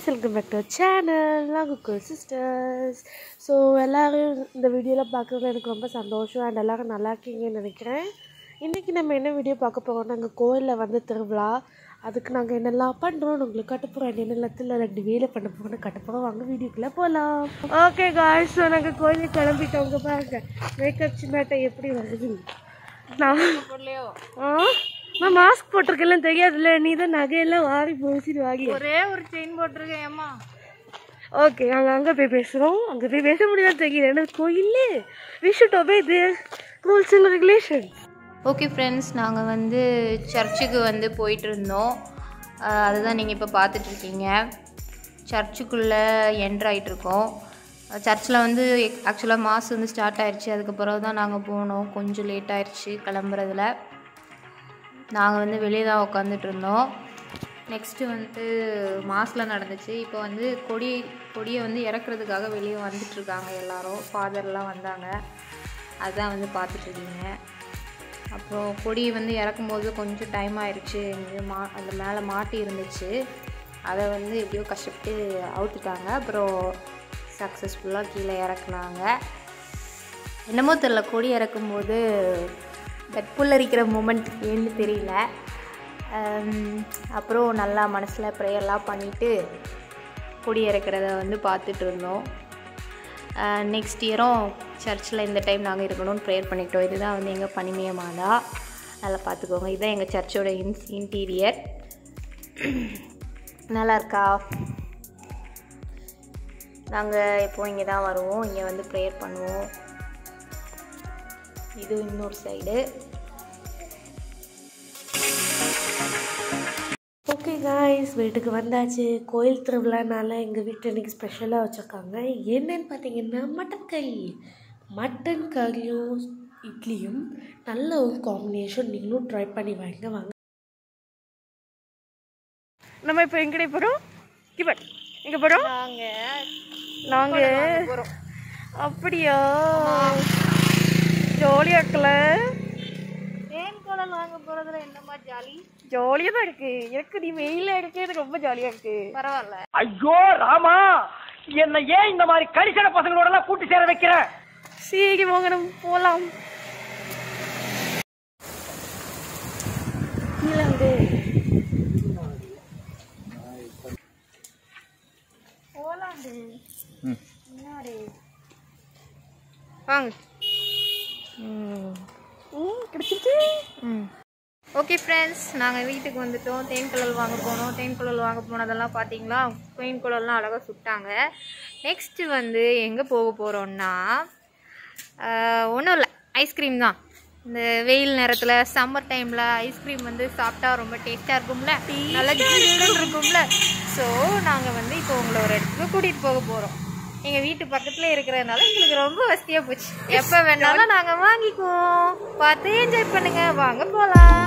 guys welcome back to channel நாங்கள் cooker sisters so எல்லோரும் இந்த வீடியோவில் பார்க்குறது எனக்கு ரொம்ப சந்தோஷம் அண்ட் எல்லோரும் நல்லா இருக்கீங்கன்னு நினைக்கிறேன் இன்றைக்கி நம்ம என்ன வீடியோ பார்க்க போகிறோம் நாங்கள் கோயிலில் வந்து திருவிழா அதுக்கு நாங்கள் என்னெல்லாம் பண்ணுறோம் உங்களுக்கு கட்ட போகிறோம் என்னென்னத்தில் ரெண்டு வேலை பண்ண போகிறோம் கட்ட போகிறோம் வாங்க வீடியோக்குள்ளே போகலாம் ஓகே காய்ஸ் ஸோ நாங்கள் கோயிலுக்கு கிளம்பிட்டவங்க பாருங்க மேக்கப் சின்னாட்டை எப்படி வருது நான் ஆ நான் மாஸ்க் போட்டிருக்கேன் தெரியாதுல்ல நீ தான் நகையெல்லாம் வாரி பூசிட்டு வாங்கி ஒரே ஒரு செயின் போட்டிருக்கேன் ஏம்மா ஓகே நாங்கள் அங்கே போய் பேசுகிறோம் அங்கே போய் பேச முடியாது தெரியல எனக்கு கோயிலே we should obey the rules and regulations okay friends நாங்கள் வந்து சர்ச்சுக்கு வந்து போயிட்டு இருந்தோம் அஹ் அதுதான் நீங்கள் இப்போ பார்த்துட்ருக்கீங்க சர்ச்சுக்குள்ளே என்ட்ரு ஆகிட்ருக்கோம் சர்ச்சில் வந்து ஆக்சுவலாக மாஸ் வந்து ஸ்டார்ட் ஆயிடுச்சு அதுக்கப்புறம் தான் நாங்கள் போனோம் கொஞ்சம் லேட் ஆயிடுச்சு கிளம்புறதுல நாங்கள் வந்து வெளியே தான் உட்காந்துட்டு இருந்தோம் நெக்ஸ்ட்டு வந்து மாஸில் நடந்துச்சு இப்போ வந்து கொடி கொடியை வந்து இறக்குறதுக்காக வெளியே வந்துட்டுருக்காங்க எல்லாரும் ஃபாதர்லாம் வந்தாங்க அதுதான் வந்து பார்த்துட்ருக்கீங்க அப்புறம் கொடி வந்து இறக்கும்போது கொஞ்சம் டைம் ஆயிடுச்சு எங்கேயோ மா அந்த மேலே மாட்டி இருந்துச்சு அதை வந்து எப்படியோ கஷ்டப்பட்டு அவுத்துட்டாங்க அப்புறம் சக்ஸஸ்ஃபுல்லாக கீழே இறக்குனாங்க என்னமோ தெரில கொடி இறக்கும்போது தட் புல்லரிக்கிற மூமெண்ட் ஏன்னு தெரியல அம், அப்புறம் நல்லா மனசில் ப்ரேயர்லாம் பண்ணிவிட்டு கொடி இறக்கிறத வந்து பார்த்துட்டு இருந்தோம் நெக்ஸ்ட் இயரும் சர்ச்சில் இந்த டைம் நாங்கள் இருக்கணும்னு ப்ரேயர் பண்ணிட்டோம் இதுதான் வந்து எங்கள் பனிமய மாதா நல்லா பார்த்துக்கோங்க இதுதான் எங்கள் சர்ச்சோட இன்ஸ் இன்டீரியர் நல்லா இருக்கா நாங்கள் எப்போ இங்கே தான் வருவோம் இங்கே வந்து ப்ரேயர் பண்ணுவோம் இது இன்னொரு சைடு ஓகே காய்ஸ் வீட்டுக்கு வந்தாச்சு கோயில் திருவிழானால எங்கள் வீட்டில் இன்னைக்கு ஸ்பெஷலாக வச்சுருக்காங்க என்னன்னு பார்த்தீங்கன்னா மட்டன் கறி மட்டன் கறியும் இட்லியும் நல்ல ஒரு காம்பினேஷன் நீங்களும் ட்ரை பண்ணி வாங்க வாங்க நம்ம இப்போ எங்கடே போகிறோம் கிபட் எங்கே போகிறோம் நாங்கள் நாங்கள் அப்படியா ஜாலியாக இருக்கல தேன் குழல் வாங்க போகிறதுல என்னம்மா ஜாலி ஜாலியாக தான் இருக்கு எனக்கு நீ வெயில இருக்கு எனக்கு ரொம்ப ஜாலியாக இருக்கு பரவாயில்ல ஐயோ ராமா என்ன ஏன் இந்த மாதிரி கரிசன பசங்களோட எல்லாம் கூட்டி சேர வைக்கிற சரி வாங்க நம்ம போகலாம் கீழே வந்து வாங்க ம் கிடைச்சிட்டு ம் ஓகே ஃப்ரெண்ட்ஸ் நாங்கள் வீட்டுக்கு வந்துட்டோம் தேன் குழல் வாங்க போனோம் தேன் குழல் வாங்க போனதெல்லாம் பார்த்தீங்களா தேன் குழல்லாம் அழகாக சுட்டாங்க நெக்ஸ்ட்டு வந்து எங்கே போக போகிறோன்னா ஒன்றும் இல்லை ஐஸ்கிரீம் தான் இந்த வெயில் நேரத்தில் சம்மர் டைமில் ஐஸ்கிரீம் வந்து சாப்பிட்டா ரொம்ப டேஸ்ட்டாக இருக்கும்ல நல்லா ஜில்லுன்னு இருக்கும்ல ஸோ நாங்கள் வந்து இப்போ உங்களை ஒரு இடத்துக்கு கூட்டிகிட்டு போக போகிறோம் எங்கள் வீட்டு பக்கத்துல இருக்கிறதுனால எங்களுக்கு ரொம்ப வசதியாக போச்சு எப்போ வேணாலும் நாங்கள் வாங்கிக்குவோம் பார்த்து என்ஜாய் பண்ணுங்க வாங்க போகலாம்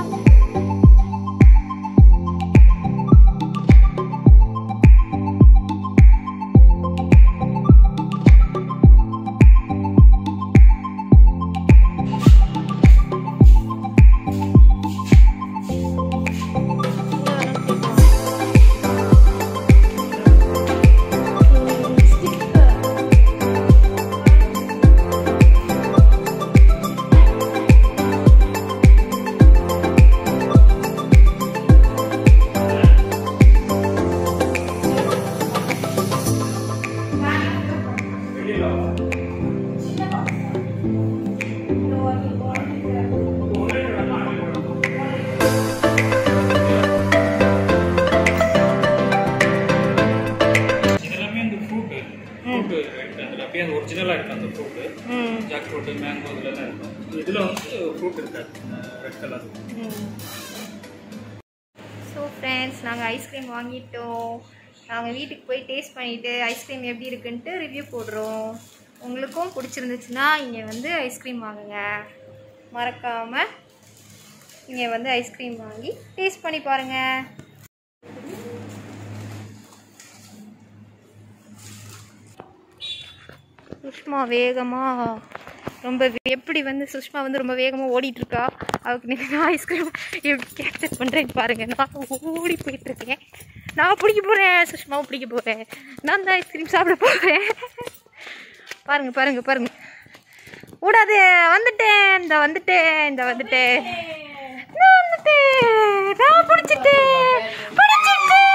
இதெல்லாமே அந்த ஃப்ரூட்டு ஃப்ரூட்டு ரைட் அதில் அப்படியே அந்த ஒரிஜினலாக இருக்கும் அந்த ஃப்ரூட்டு ஜாக் ஃப்ரூட்டு மேங்கோ இதெல்லாம் இருக்கும் இதில் வந்து ஃப்ரூட் இருக்காது ரெட் கலர் ஸோ ஃப்ரெண்ட்ஸ் நாங்கள் ஐஸ்கிரீம் வாங்கிட்டோம் நாங்கள் வீட்டுக்கு போய் டேஸ்ட் பண்ணிவிட்டு ஐஸ்கிரீம் எப்படி இருக்குன்ட்டு ரிவ்யூ போடுறோம் உங்களுக்கும் பிடிச்சிருந்துச்சுன்னா இங்கே வந்து ஐஸ்கிரீம் வாங்குங்க மறக்காமல் இங்கே வந்து ஐஸ்கிரீம் வாங்கி டேஸ்ட் பண்ணி பாருங்கள் சுஷ்மா வேகமாக ரொம்ப வே- எப்படி வந்து சுஷ்மா வந்து ரொம்ப வேகமாக ஓடிட்டு இருக்கா அவளுக்கு நீங்கள் ஐஸ்கிரீம் எப்படி கேப்சர் பண்ணுறேன்னு பாருங்க நான் ஓடி போயிட்டு இருக்கேன் நான் பிடிக்க போகிறேன் சுஷ்மாவும் பிடிக்க போகிறேன் நான் தான் ஐஸ்கிரீம் சாப்பிட போகிறேன் பாருங்க பாருங்க பாருங்க கூடாது வந்துட்டேன் இந்த வந்துட்டேன் இந்த வந்துட்டேன் நான் வந்துட்டேன் நான் பிடிச்சிட்டேன் பிடிச்சிட்டேன்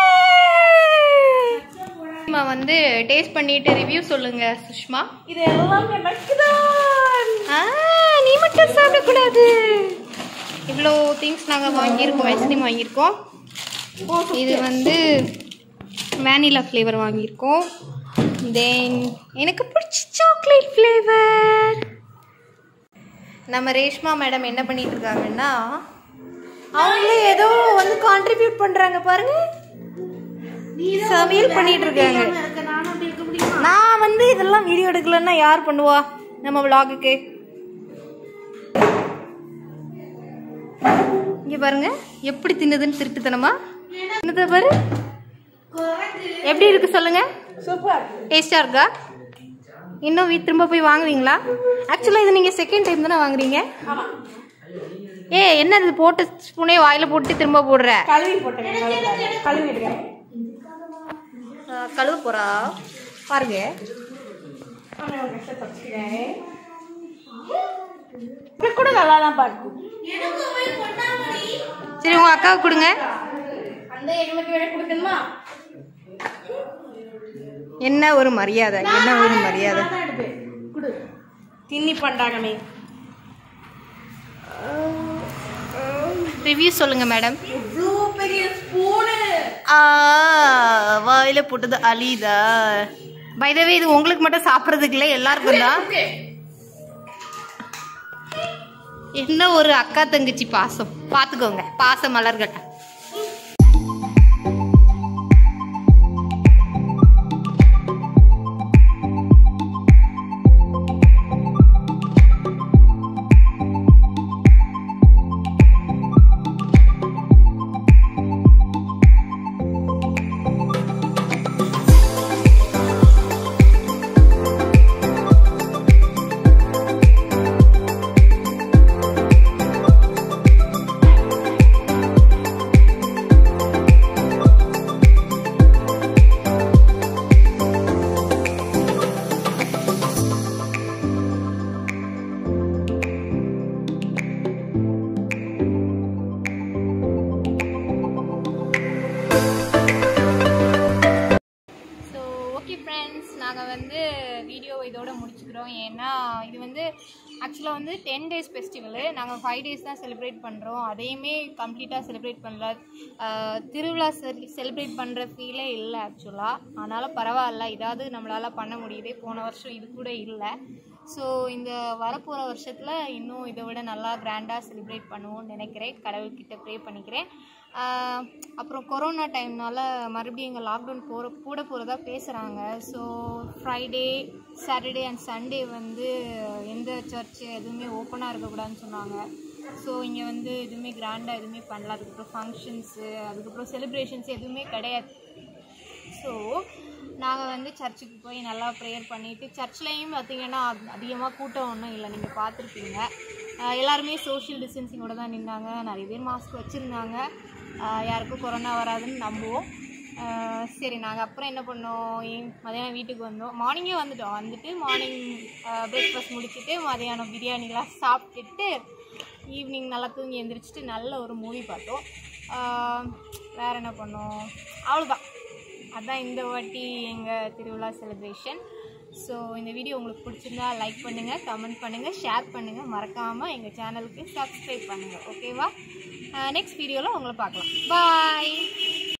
சுஷ்மா வந்து டேஸ்ட் பண்ணிட்டு ரிவ்யூ சொல்லுங்க சுஷ்மா இது எல்லாம் எனக்கு தான் ஆ நீ மட்டும் சாப்பிடக்கூடாது இவ்வளோ திங்ஸ் நாங்கள் வாங்கியிருக்கோம் ஐஸ்கிரீம் வாங்கியிருக்கோம் இது வந்து வேனிலா ஃப்ளேவர் வாங்கியிருக்கோம் தென் எனக்கு பிடிச்ச சாக்லேட் ஃப்ளேவர் நம்ம ரேஷ்மா மேடம் என்ன பண்ணிட்டு இருக்காங்கன்னா அவங்களே ஏதோ வந்து கான்ட்ரிபியூட் பண்ணுறாங்க பாருங்க சமையல் பண்ணிட்டு இருக்காங்க நானும் அப்படி இருக்க முடியுமா நான் வந்து இதெல்லாம் வீடியோ எடுக்கலன்னா யார் பண்ணுவா நம்ம விலாகுக்கு இங்க பாருங்க எப்படி தின்னுதுன்னு திருட்டுத்தனமா தின்னதை பாரு எப்படி இருக்கு சொல்லுங்க சூப்பர் டேஸ்டா இருக்கா இன்னும் வீ திரும்ப போய் வாங்குவீங்களா ஆக்சுவலாக இது நீங்கள் செகண்ட் டைம் தானே வாங்குறீங்க ஆமா ஏ என்ன இது போட்ட ஸ்பூனே வாயில போட்டு திரும்ப போடுற கழுவி போட்டேன் கழுவி எடுக்கிறேன் கழுவு போறா பாருங்க இப்ப கூட நல்லா தான் பாட்டு சரி உங்க அக்காவுக்கு கொடுங்க அந்த எங்களுக்கு வேற கொடுக்கணுமா என்ன ஒரு மரியாதை என்ன ஒரு மரியாதை நான் எடுத்து குடு தின்னி பண்டாகமே ரிவ்யூ சொல்லுங்க மேடம் இவ்வளோ பெரிய ஸ்பூனு வாயில போட்டது அலிதா பைதவே இது உங்களுக்கு மட்டும் சாப்பிட்றதுக்கு இல்லை எல்லாருக்கும் தான் என்ன ஒரு அக்கா தங்கச்சி பாசம் பார்த்துக்கோங்க பாச மலர்கள் ஸோ ஓகே ஃப்ரெண்ட்ஸ் நாங்கள் வந்து வீடியோ இதோட முடிச்சுக்கிறோம் ஏன்னா இது வந்து ஆக்சுவலாக வந்து டென் டேஸ் ஃபெஸ்டிவலு நாங்கள் ஃபைவ் டேஸ் தான் செலிப்ரேட் பண்ணுறோம் அதையுமே கம்ப்ளீட்டாக செலிப்ரேட் பண்ணல ஆஹ் திருவிழா செலிப்ரேட் பண்ணுற ஃபீலே இல்லை ஆக்சுவலாக அதனால் பரவாயில்ல இதாவது நம்மளால் பண்ண முடியுது போன வருஷம் இது கூட இல்லை ஸோ இந்த வரப்போகிற வருஷத்தில் இன்னும் இதை விட நல்லா கிராண்டாக செலிப்ரேட் பண்ணுவோம்னு நினைக்கிறேன் கடவுள்கிட்ட ப்ரே பண்ணிக்கிறேன் ஆஹ் அப்புறம் கொரோனா டைம்னால மறுபடியும் இங்கே லாக்டவுன் போகிற கூட போகிறதா பேசுகிறாங்க so Friday Saturday and Sunday வந்து எந்த சர்ச்சு எதுவுமே ஓப்பனாக இருக்கக்கூடாதுன்னு சொன்னாங்க ஸோ இங்கே வந்து எதுவுமே கிராண்டாக எதுவுமே பண்ணல அதுக்கப்புறம் ஃபங்க்ஷன்ஸு அதுக்கப்புறம் செலிப்ரேஷன்ஸ் எதுவுமே கிடையாது ஸோ நாங்கள் வந்து சர்ச்சுக்கு போய் நல்லா ப்ரேயர் பண்ணிவிட்டு சர்ச்லேயும் பார்த்தீங்கன்னா அதிகமாக கூட்டம் ஒன்றும் இல்லை நீங்கள் பார்த்துருப்பீங்க ஆஹ் எல்லாருமே சோஷியல் டிஸ்டன்சிங்கோட தான் நின்னாங்க நிறைய பேர் மாஸ்க் வச்சுருந்தாங்க யாருக்கும் கொரோனா வராதுன்னு நம்புவோம் ஆஹ் சரி நாங்கள் அப்புறம் என்ன பண்ணோம் ஈ- மதியானம் வீட்டுக்கு வந்தோம் மார்னிங்கே வந்துட்டோம் வந்துட்டு மார்னிங் பிரேக்ஃபாஸ்ட் முடிச்சுட்டு மதியானம் பிரியாணிலாம் சாப்பிட்டுட்டு ஈவினிங் நல்லா தூங்கி எந்திரிச்சிட்டு நல்ல ஒரு மூவி பார்த்தோம் ஆஹ் வேற என்ன பண்ணோம் அவ்வளோதான் அதான் இந்த வாட்டி எங்கள் திருவிழா செலிப்ரேஷன் ஸோ இந்த வீடியோ உங்களுக்கு பிடிச்சிருந்தா லைக் பண்ணுங்கள் கமெண்ட் பண்ணுங்கள் ஷேர் பண்ணுங்கள் மறக்காமல் எங்கள் சேனலுக்கு சப்ஸ்கிரைப் பண்ணுங்கள் ஓகேவா நெக்ஸ்ட் வீடியோவில் உங்களை பார்க்கலாம் பாய்